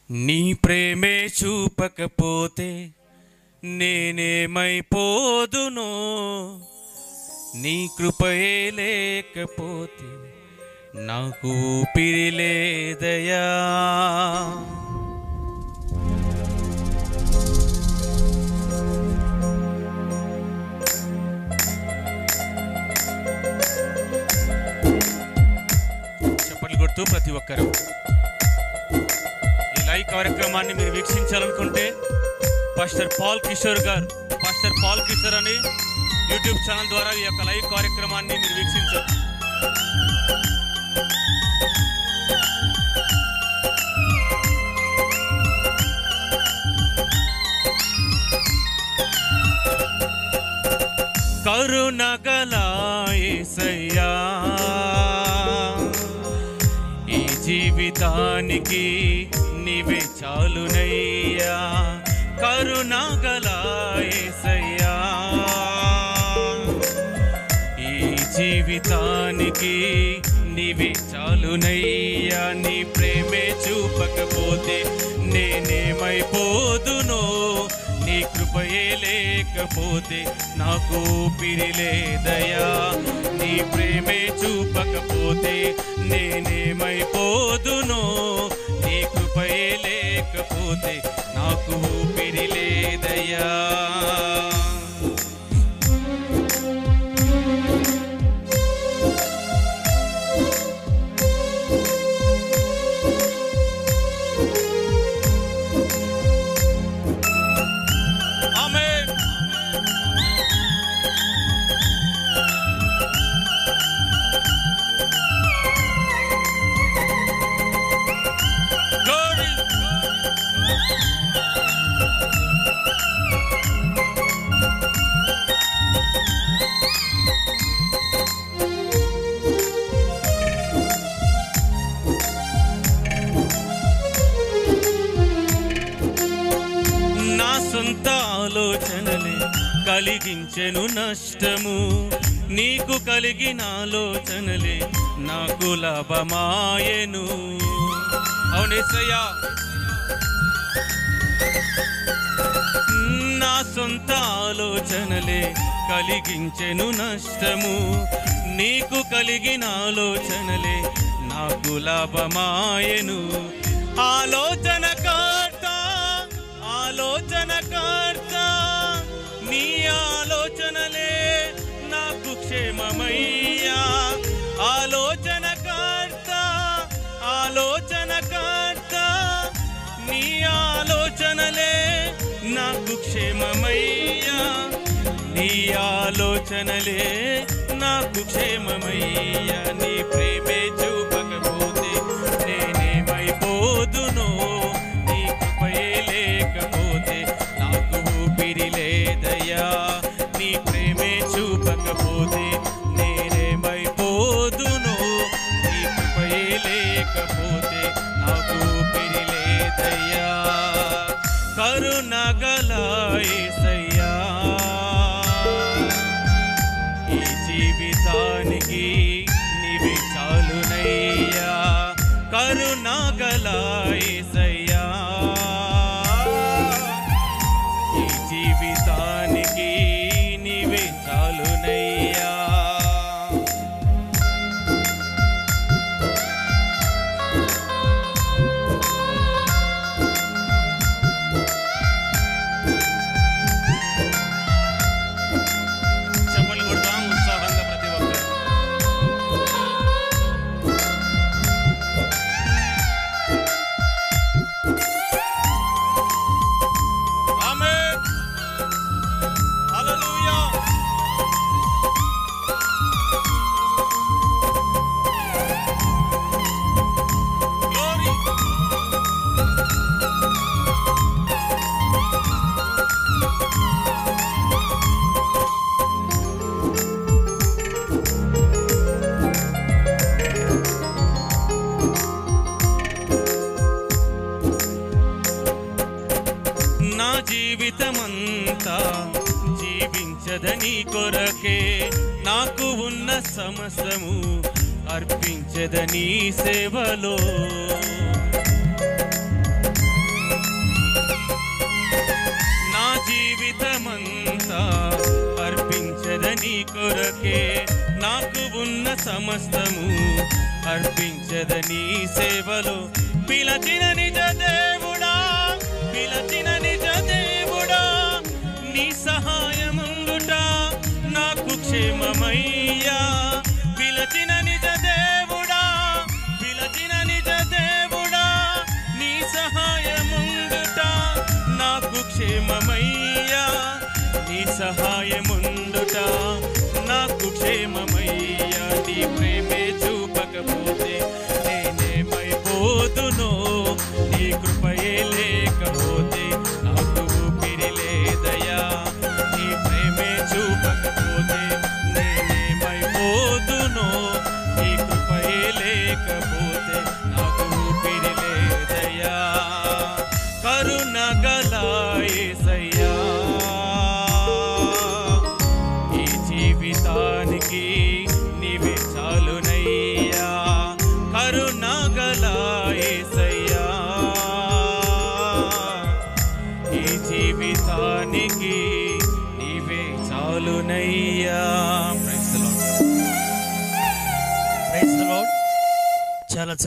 నీ ప్రేమే చూపకపోతే నేనేమైపోదునో నీ కృపయే లేకపోతే నాకు ఊపిరి లేదయా చప్పట్లు కొడుతూ ప్రతి ఒక్కరూ ఈ లైవ్ కార్యక్రమాన్ని మీరు వీక్షించాలనుకుంటే పాస్టర్ పాల్ కిషోర్ గారు పాస్టర్ పాల్ కిషోర్ అని యూట్యూబ్ ఛానల్ ద్వారా ఈ యొక్క లైవ్ కార్యక్రమాన్ని మీరు వీక్షించవచ్చు కరుణగలాయేసయ్యా ఈ జీవితానికి నీవే చాలునయ్యా కరుణగలాయేసయ్యా ఈ జీవితానికి నీవే చాలునయ్యా నీ ప్రేమే చూపకపోతే నేనేమైపోదునో నీ కృపయే లేకపోతే నాకు ఊపిరి లేదయా నీ ప్రేమే చూపకపోతే నేనేమైపోదునో నీ కృపయే లేకపోతే నాకు ఊపిరి లేదయ్యా ఆమేన్ Glory. నా సొంత ఆలోచనలే కలిగించెను నష్టము నీకు కలిగిన ఆలోచనలే నాకు లాభమాయెను అవునేసయ్యా నా సొంత ఆలోచనలే కలిగించెను నష్టము నీకు కలిగిన ఆలోచనలే నాకు లాభమాయెను ఆలోచన కర్త ఆలోచన కర్త నీ ఆలోచనలే నాకు క్షేమమయ్యా ఆలోచన కర్త ఆలోచన కర్త నీ ఆలోచనలే నాకు క్షేమమయ్యా నీ ఆలోచనలే నాకు క్షేమమయ్యా నీ ప్రేమే చూపకపోతే నేనేమైపోదునో నీ కృపయే లేకపోతే నాకు ఊపిరి లేదయ్యా నీ ప్రేమే చూపకపోతే నేనేమైపోదునో నీ కృపయే లేకపోతే నాకు ఊపిరి లేదయ్యా కరుణగల యేసయ్యా ఈ జీవితానికి నీవే చాలునయ్యా కరుణగల యేసయ్యా ఈ జీవితానికి నీవే చాలునయ్యా చప్పట్లు కొడతాం ఉత్సాహంగా ప్రతి ఒక్కరు ఆమేన్ హల్లెలూయా గ్లోరీ నా జీవితమంతా జీవించదని కొరకే నాకు ఉన్న సమస్తము అర్పించదని సేవలో సమస్తము అర్పించదని సేవలో పిలచిన నిజ దేవుడా పిలచిన నిజ దేవుడా నీ సహాయముందుట నాకు క్షేమమయ్యా పిలచిన నిజ దేవుడా పిలచిన నిజ దేవుడా నీ సహాయముందుట నాకు క్షేమమయ్యా నీ సహాయముందుట నాకు క్షేమమయ్యా నీ ప్రేమే చూపకపోతే నేనేమైపోదునో నీ కృపయే లేకపోతే నాకు ఊపిరి లేదయా నీ ప్రేమే చూపకపోతే నేనేమైపోదునో నీ కృపయే లేకపోతే నాకు ఊపిరి లేదయా కరుణ గలాయేసయ్యా ఈ జీవితానికి నీవే చాలునయ్యా కరుణ గలాయేసయ్యా ఈ జీవితానికి నీవే చాలునయ్యా praise the lord praise the lord చాలా